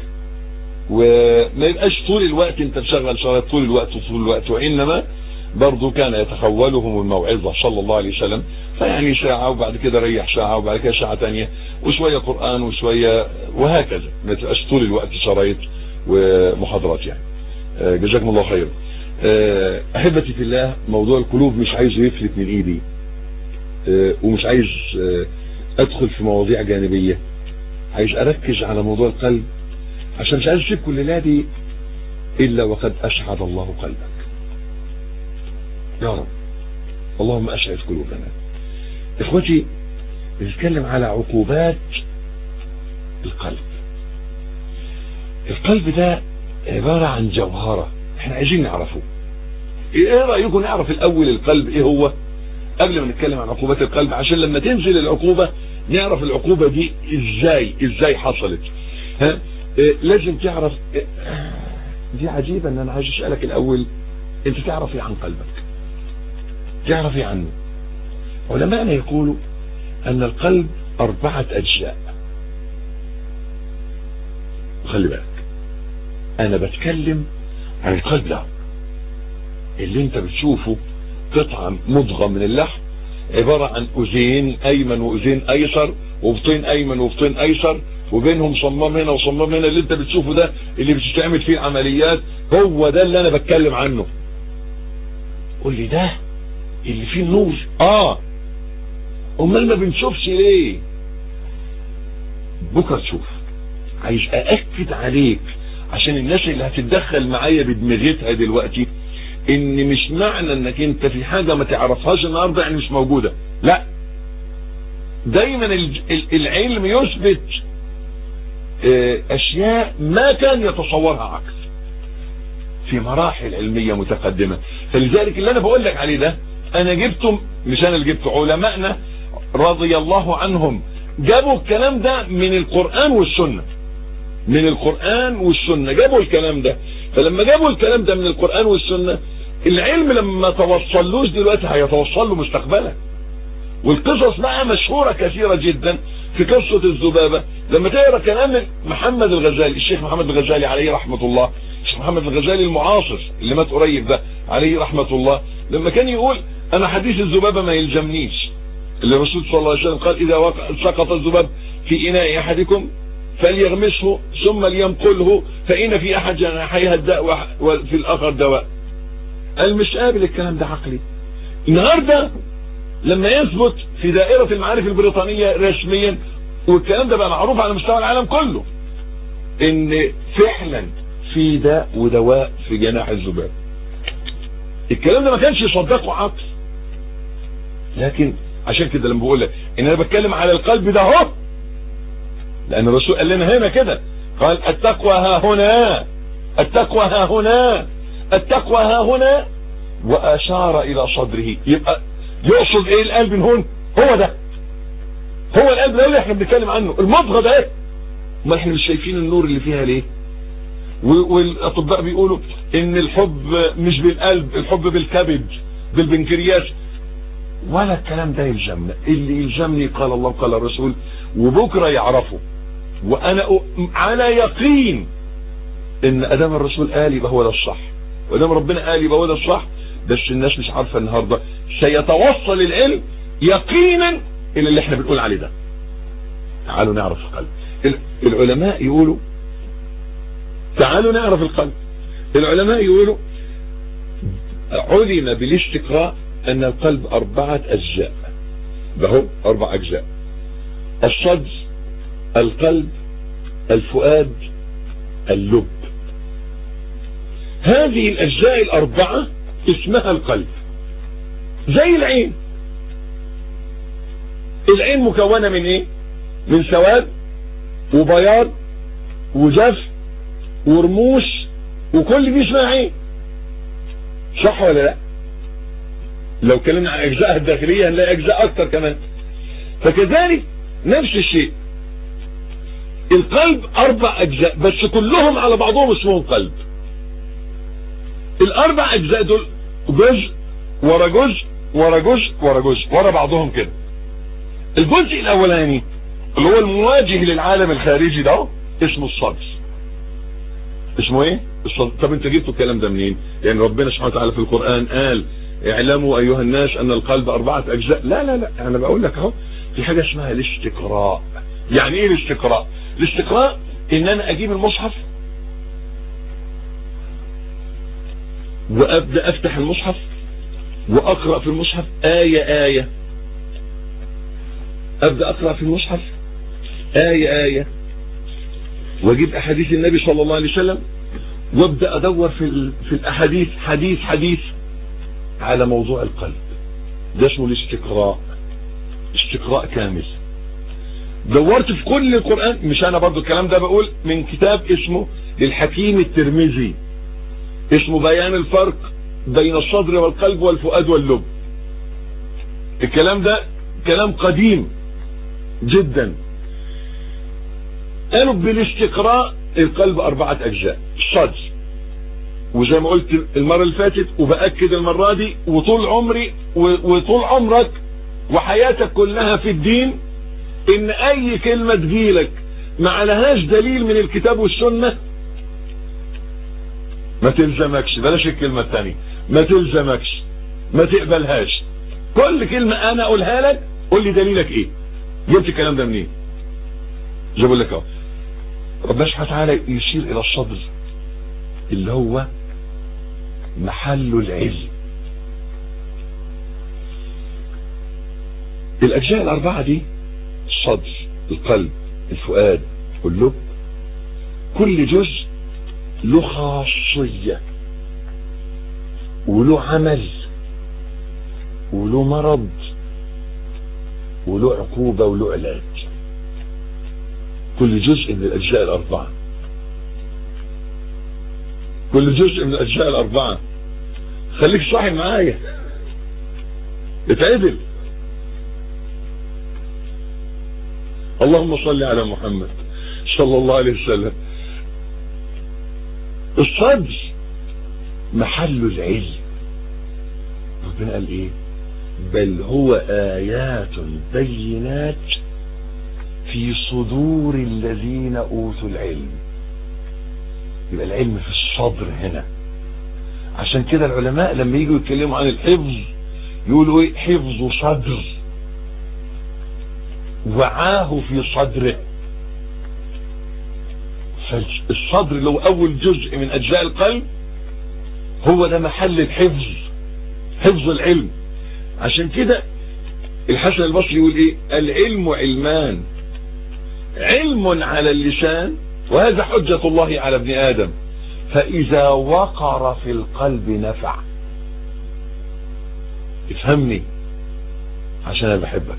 وما يبقاش طول الوقت انت مشغل شغلات طول الوقت وطول الوقت وانما برضه كان يتخولهم الموعظة صلى الله عليه وسلم فيعني ساعة وبعد كده ريح ساعة وبعد كده ساعة تانية وشوية قرآن وشوية وهكذا ما تبقاش طول الوقت شرايط ومحاضرات يعني آه، جزاكم الله خيرا آه، احبتي في الله موضوع القلوب مش عايز يفلت من ايدي آه، ومش عايز آه، ادخل في مواضيع جانبية عايز اركز على موضوع القلب عشان مش عايز اسيب كل الليلة دي الا وقد اسعد الله قلبك يا رب اللهم اسعد قلوبنا اخوتي بنتكلم على عقوبات القلب القلب ده عبارة عن جوهرة احنا عايزين نعرفه ايه رأيكم نعرف الاول القلب ايه هو قبل ما نتكلم عن عقوبات القلب عشان لما تنزل العقوبة نعرف العقوبة دي ازاي ازاي حصلت ها إيه لازم تعرف إيه دي عجيبة ان انا عايز اسألك الاول انت تعرف ايه عن قلبك تعرف ايه عنه علماءنا يقولوا ان القلب اربعة اجزاء خلي بالك انا بتكلم عن القلب ده اللي انت بتشوفه قطعة مضغة من اللحم عبارة عن اذين ايمن واذين ايسر وبطين ايمن وبطين ايسر وبينهم صمام هنا وصمام هنا اللي انت بتشوفه ده اللي بتستعمل فيه العمليات هو ده اللي انا بتكلم عنه قول لي ده اللي فيه النور اه امال ما بنشوفش ليه بكره تشوف عايز ااكد عليك عشان الناس اللي هتتدخل معايا بدماغتها دلوقتي ان مش معنى انك انت في حاجة ما تعرفهاش النهاردة يعني مش موجودة لا دايما العلم يثبت اشياء ما كان يتصورها عكس في مراحل علمية متقدمة فلذلك اللي انا بقول لك عليه ده انا جبته مش انا اللي جبته علمائنا رضي الله عنهم جابوا الكلام ده من القرآن والسنة من القرآن والسنة جابوا الكلام ده فلما جابوا الكلام ده من القرآن والسنة العلم لما توصلوش دلوقتي هيتوصل له مستقبلا والقصص بقى مشهورة كثيرة جدا في قصة الذبابة لما تقرا كلام محمد الغزالي الشيخ محمد الغزالي عليه رحمة الله الشيخ محمد الغزالي المعاصر اللي مات قريب ده عليه رحمة الله لما كان يقول انا حديث الذبابة ما يلزمنيش اللي الرسول صلى الله عليه وسلم قال اذا وقع سقط الذباب في اناء احدكم فليغمسه ثم لينقله فإن في أحد جناحيها الداء وفي الآخر دواء قال مش قابل الكلام ده عقلي النهاردة لما يثبت في دائرة المعارف البريطانية رسميا والكلام ده بقى معروف على مستوى العالم كله ان فعلا في داء ودواء في جناح الذباب الكلام ده ما كانش يصدقه عقل لكن عشان كده لما بقول لك ان انا بتكلم على القلب ده اهو لان الرسول قال لنا هنا كده قال التقوى ها هنا التقوى ها هنا التقوى ها هنا واشار الى صدره يبقى يقصد ايه القلب من هون هو ده هو القلب ده اللي احنا بنتكلم عنه المضغه ده ايه ما احنا مش شايفين النور اللي فيها ليه والاطباء بيقولوا ان الحب مش بالقلب الحب بالكبد بالبنكرياس ولا الكلام ده يلزمنا اللي يلزمني قال الله قال الرسول وبكره يعرفه وانا على يقين ان ادام الرسول قال يبقى هو ده الصح وادام ربنا قال يبقى هو ده الصح بس الناس مش عارفه النهارده سيتوصل العلم يقينا الى اللي احنا بنقول عليه ده تعالوا نعرف القلب العلماء يقولوا تعالوا نعرف القلب العلماء يقولوا علم بالاستقراء ان القلب اربعة اجزاء ده هو اربع اجزاء الصدر القلب الفؤاد اللب هذه الاجزاء الاربعة اسمها القلب زي العين العين مكونة من ايه من سواد وبياض وجف ورموش وكل دي اسمها عين صح ولا لا لو اتكلمنا عن اجزائها الداخلية هنلاقي اجزاء اكتر كمان فكذلك نفس الشيء القلب اربع اجزاء بس كلهم على بعضهم اسمهم قلب الاربع اجزاء دول جزء ورا جزء ورا جزء ورا جزء ورا بعضهم كده الجزء الاولاني اللي هو المواجه للعالم الخارجي ده اسمه الصدر اسمه ايه الصدر طب انت جبتوا الكلام ده منين يعني ربنا سبحانه وتعالى في القرآن قال اعلموا ايها الناس ان القلب اربعة اجزاء لا لا لا انا بقول لك اهو في حاجة اسمها الاستقراء يعني ايه الاستقراء الاستقراء ان انا اجيب المصحف وابدأ افتح المصحف واقرأ في المصحف آية آية ابدأ اقرأ في المصحف آية آية واجيب احاديث النبي صلى الله عليه وسلم وابدأ ادور في, في الاحاديث حديث حديث على موضوع القلب ده اسمه الاستقراء استقراء كامل دورت في كل القرآن مش انا برضو الكلام ده بقول من كتاب اسمه للحكيم الترمذي اسمه بيان الفرق بين الصدر والقلب والفؤاد واللب الكلام ده كلام قديم جدا قالوا بالاستقراء القلب اربعة اجزاء الصدر وزي ما قلت المرة اللي فاتت وبأكد المرة دي وطول عمري وطول عمرك وحياتك كلها في الدين ان اي كلمة تجيلك ما لهاش دليل من الكتاب والسنة ما تلزمكش بلاش الكلمة الثانية ما تلزمكش ما تقبلهاش كل كلمة انا اقولها لك قول لي دليلك ايه جبت الكلام ده منين زي بقول لك اهو ربنا سبحانه وتعالى يشير الى الصدر اللي هو محل العلم الاجزاء الاربعة دي الصدر القلب الفؤاد واللب كل جزء له خاصية وله عمل وله مرض وله عقوبة وله علاج كل جزء من الأجزاء الأربعة كل جزء من الأجزاء الأربعة خليك صاحي معايا اتعدل اللهم صل على محمد صلى الله عليه وسلم الصدر محل العلم ربنا قال ايه بل هو آيات بينات في صدور الذين أوتوا العلم يبقى العلم في الصدر هنا عشان كده العلماء لما يجوا يتكلموا عن الحفظ يقولوا ايه حفظ صدر وعاه في صدره فالصدر اللي هو اول جزء من اجزاء القلب هو ده محل الحفظ حفظ العلم عشان كده الحسن البصري يقول ايه العلم علمان علم على اللسان وهذا حجة الله على ابن آدم فإذا وقر في القلب نفع افهمني عشان انا بحبك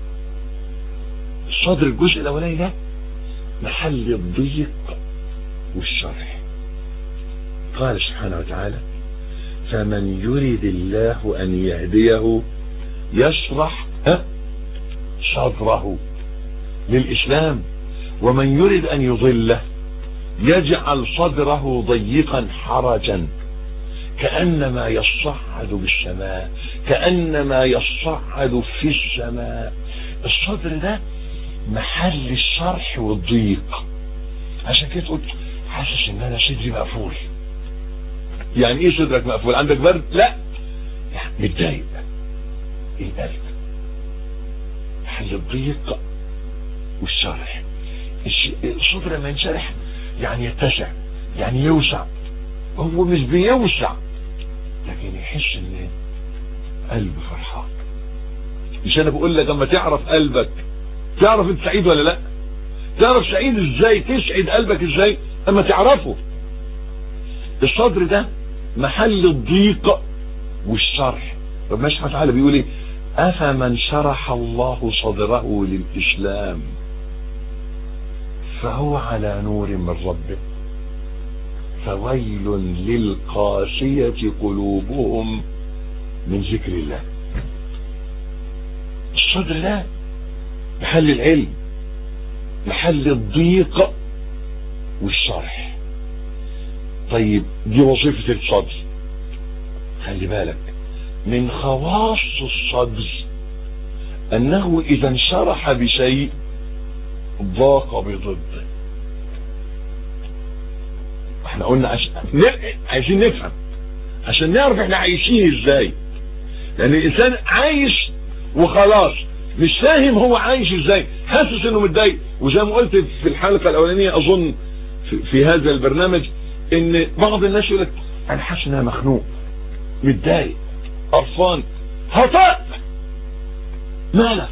الصدر الجزء الاولاني ده محل الضيق والشرح قال سبحانه وتعالى فمن يريد الله ان يهديه يشرح ها صدره للاسلام ومن يريد ان يضله يجعل صدره ضيقا حرجا كأنما يصعد بالسماء كأنما يصعد في السماء الصدر ده محل الشرح والضيق عشان كده تقول حاسس ان انا صدري مقفول يعني ايه صدرك مقفول عندك برد لا يعني متضايق القلب محل الضيق والشرح الصدر لما ينشرح يعني يتسع يعني يوسع هو مش بيوسع لكن يحس ان قلب فرحان مش انا بقول لك اما تعرف قلبك تعرف انت سعيد ولا لا تعرف سعيد ازاي تسعد قلبك ازاي اما تعرفه الصدر ده محل الضيق والشرح ربنا سبحانه وتعالى بيقول ايه افمن شرح الله صدره للاسلام فهو على نور من ربه فويل للقاسية قلوبهم من ذكر الله الصدر ده محل العلم محل الضيق والشرح طيب دي وظيفة الصدر خلي بالك من خواص الصدر انه اذا انشرح بشيء ضاق بضده احنا قلنا عش... ن... عايزين نفهم عشان نعرف احنا عايشين ازاي لان الانسان عايش وخلاص مش فاهم هو عايش ازاي حاسس انه متضايق وزي ما قلت في الحلقه الاولانيه اظن في, في هذا البرنامج ان بعض الناس يقول لك انا حاسس ان انا مخنوق متضايق قرفان هطأ مالك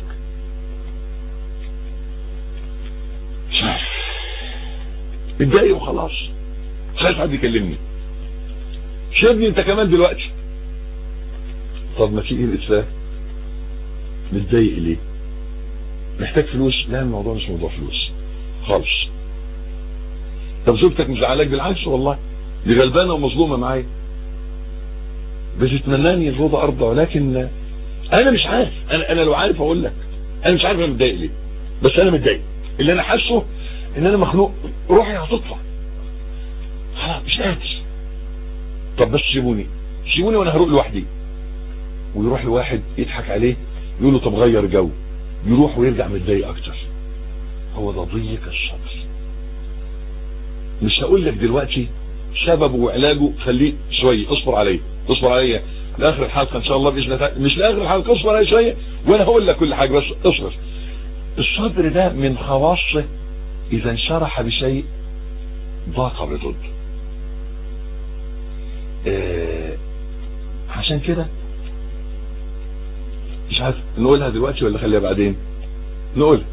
مش عارف متضايق وخلاص مش عايز حد يكلمني شبني انت كمان دلوقتي طب ما تيجي الاسلام متضايق ليه محتاج فلوس لا الموضوع مش موضوع فلوس خالص طب زوجتك مش زعلاك بالعكس والله دي غلبانه ومظلومه معايا بتتمناني الرضا ارضى ولكن انا مش عارف انا انا لو عارف اقول لك انا مش عارف انا متضايق ليه بس انا متضايق اللي انا حاسه ان انا مخنوق روحي هتطلع خلاص مش قادر طب بس سيبوني سيبوني وانا هروح لوحدي ويروح لواحد يضحك عليه يقول له طب غير جو يروح ويرجع متضايق اكتر هو ده ضيق الصدر مش هقول لك دلوقتي سببه وعلاجه خليه شويه اصبر عليه اصبر عليا لاخر الحلقه ان شاء الله باذن الله مش لاخر الحلقه اصبر عليا شويه وانا هقول لك كل حاجه بس اصبر الصدر ده من خواصه اذا انشرح بشيء ضاق بضد آه عشان كده مش عارف نقولها دلوقتي ولا خليها بعدين نقولها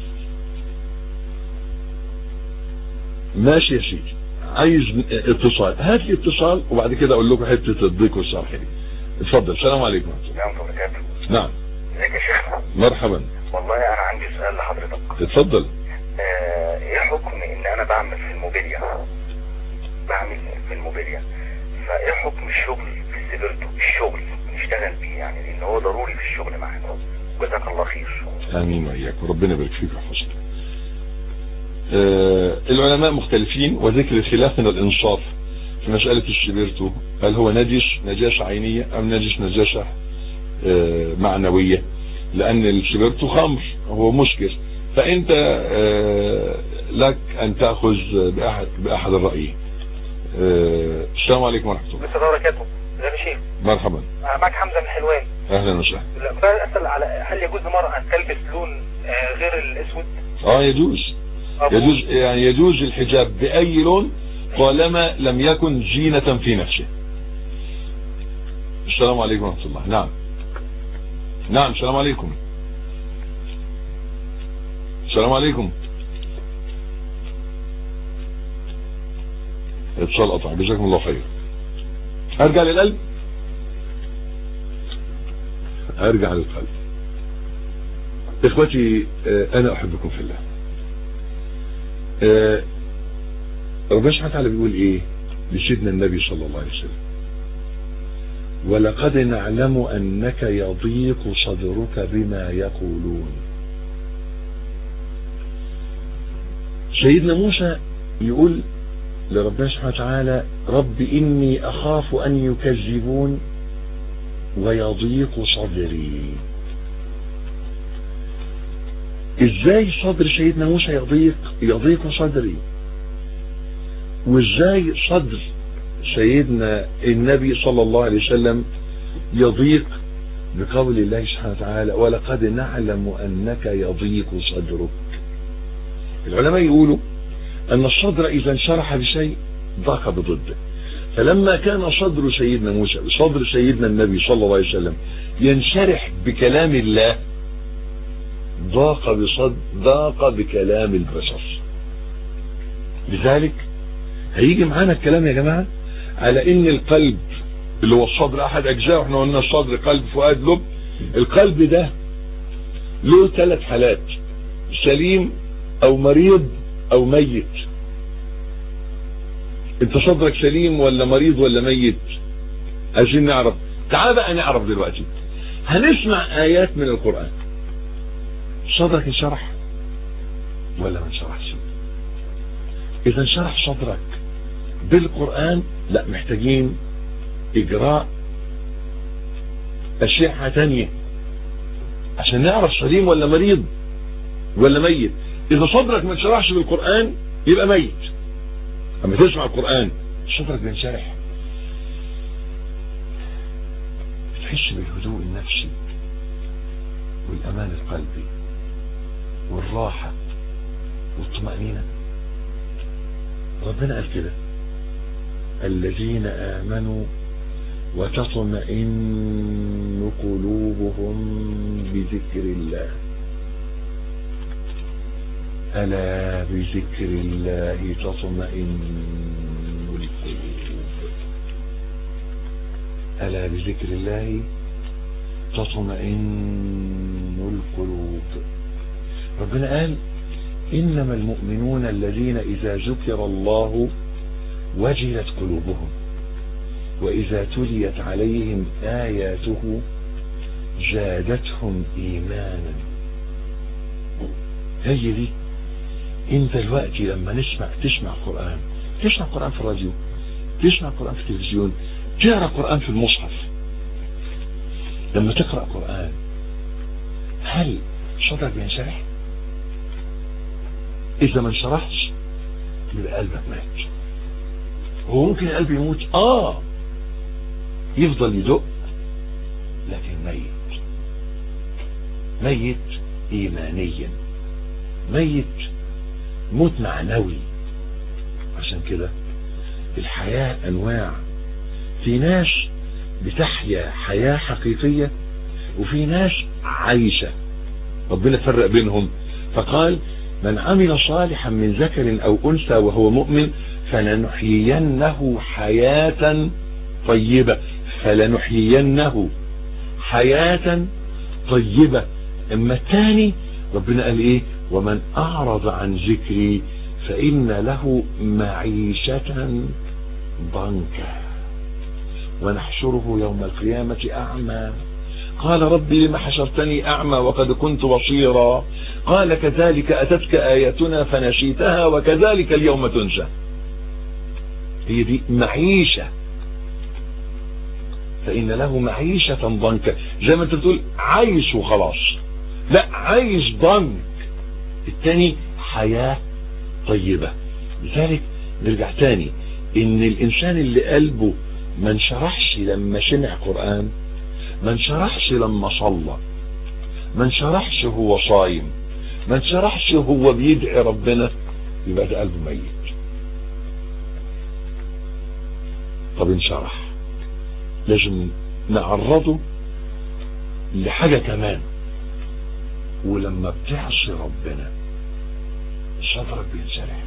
ماشي يا سيدي عايز اتصال هات لي اتصال وبعد كده اقول لكم حته الضيق والشرح دي اتفضل السلام عليكم نعم وبركاته نعم ازيك يا شيخ مرحبا والله انا عندي سؤال لحضرتك اتفضل آه، ايه حكم ان انا بعمل في الموبيليا بعمل في الموبيليا فايه حكم الشغل في السبرتو الشغل نشتغل بيه يعني لان هو ضروري في الشغل معانا جزاك الله خير امين واياك وربنا يبارك فيك ويحفظك آه العلماء مختلفين وذكر الخلاف من الانصاف في مسألة الشبيرتو هل هو نجس نجاسة عينية ام نجس نجاسة آه معنوية لان الشبيرتو خمر هو مسكر فانت آه لك ان تأخذ باحد, بأحد الرأيين آه السلام عليكم ورحمة الله السلام وبركاته ازيك يا شيخ مرحبا آه، معك حمزه من حلوان اهلا وسهلا لا، بسأل على هل يجوز لمرأة أن تلبس لون آه، غير الأسود؟ اه يجوز أبو- يجوز يعني يجوز الحجاب بأي لون طالما لم يكن زينة في نفسه السلام عليكم ورحمة الله نعم نعم السلام عليكم السلام عليكم اتصال قطع جزاكم الله خير ارجع للقلب ارجع للقلب اخوتي آه، انا احبكم في الله آه، ربنا سبحانه وتعالى بيقول ايه لسيدنا النبي صلى الله عليه وسلم ولقد نعلم انك يضيق صدرك بما يقولون سيدنا موسى يقول لربنا سبحانه وتعالى رب اني اخاف ان يكذبون ويضيق صدري ازاي صدر سيدنا موسى يضيق يضيق صدري وازاي صدر سيدنا النبي صلى الله عليه وسلم يضيق بقول الله سبحانه وتعالى ولقد نعلم انك يضيق صدرك العلماء يقولوا ان الصدر اذا انشرح بشيء ضاق بضده فلما كان صدر سيدنا موسى صدر سيدنا النبي صلى الله عليه وسلم ينشرح بكلام الله ضاق بصد ضاق بكلام البشر لذلك هيجي معانا الكلام يا جماعة على ان القلب اللي هو الصدر احد اجزاء احنا قلنا الصدر قلب فؤاد لب القلب ده له ثلاث حالات سليم او مريض او ميت انت صدرك سليم ولا مريض ولا ميت عايزين نعرف تعال بقى نعرف دلوقتي هنسمع ايات من القرآن صدرك انشرح ولا ما انشرحش اذا انشرح صدرك بالقرآن لا محتاجين اجراء اشعة تانية عشان نعرف سليم ولا مريض ولا ميت اذا صدرك ما انشرحش بالقرآن يبقى ميت اما تسمع القرآن صدرك بينشرح بتحس بالهدوء النفسي والامان القلبي والراحة والطمأنينة ربنا قال كده الذين آمنوا وتطمئن قلوبهم بذكر الله ألا بذكر الله تطمئن القلوب ألا بذكر الله تطمئن القلوب ربنا قال إنما المؤمنون الذين إذا ذكر الله وجلت قلوبهم وإذا تليت عليهم آياته زادتهم إيمانا هي دي انت دلوقتي لما نسمع تسمع قرآن تسمع قرآن في الراديو تسمع قرآن في التلفزيون تقرأ قرآن في المصحف لما تقرأ قرآن هل صدرك بينشرح اذا ما انشرحش يبقى قلبك مات هو ممكن القلب يموت اه يفضل يدق لكن ميت ميت ايمانيا ميت موت معنوي عشان كده الحياة انواع في ناس بتحيا حياة حقيقية وفي ناس عايشة ربنا فرق بينهم فقال من عمل صالحا من ذكر او انثى وهو مؤمن فلنحيينه حياة طيبة فلنحيينه حياة طيبة اما الثاني ربنا قال ايه ومن اعرض عن ذكري فان له معيشة ضنكا ونحشره يوم القيامة اعمى قال ربي لم حشرتني أعمى وقد كنت بصيرا قال كذلك أتتك آياتنا فنسيتها وكذلك اليوم تنسى هي دي معيشة فإن له معيشة ضنكا زي ما انت بتقول عايش وخلاص لا عايش ضنك التاني حياة طيبة لذلك نرجع تاني ان الانسان اللي قلبه ما انشرحش لما سمع قرآن ما انشرحش لما صلى ما انشرحش هو صايم ما انشرحش هو بيدعي ربنا يبقى ده قلبه ميت طب انشرح لازم نعرضه لحاجة كمان ولما بتعصي ربنا صدرك بينشرح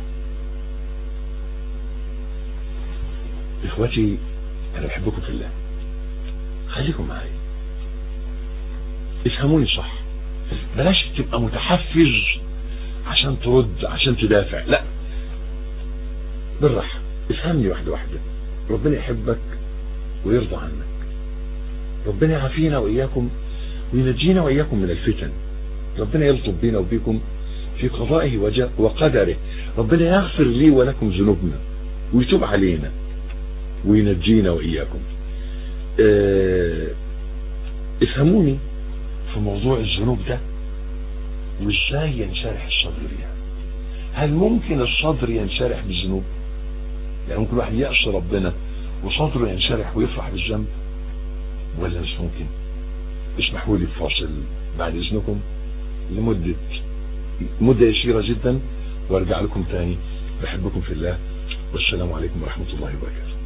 اخواتي انا بحبكم في الله خليكم معايا افهموني صح بلاش تبقى متحفز عشان ترد عشان تدافع لا بالراحة افهمني واحدة واحدة ربنا يحبك ويرضى عنك ربنا يعافينا وإياكم وينجينا وإياكم من الفتن ربنا يلطف بينا وبيكم في قضائه وج- وقدره ربنا يغفر لي ولكم ذنوبنا ويتوب علينا وينجينا وإياكم اه افهموني في موضوع الذنوب ده وازاي ينشرح الصدر بيها هل ممكن الصدر ينشرح بالذنوب يعني ممكن الواحد يعصي ربنا وصدره ينشرح ويفرح بالذنب ولا مش ممكن اسمحوا لي فاصل بعد اذنكم لمدة مدة يسيرة جدا وارجع لكم تاني بحبكم في الله والسلام عليكم ورحمة الله وبركاته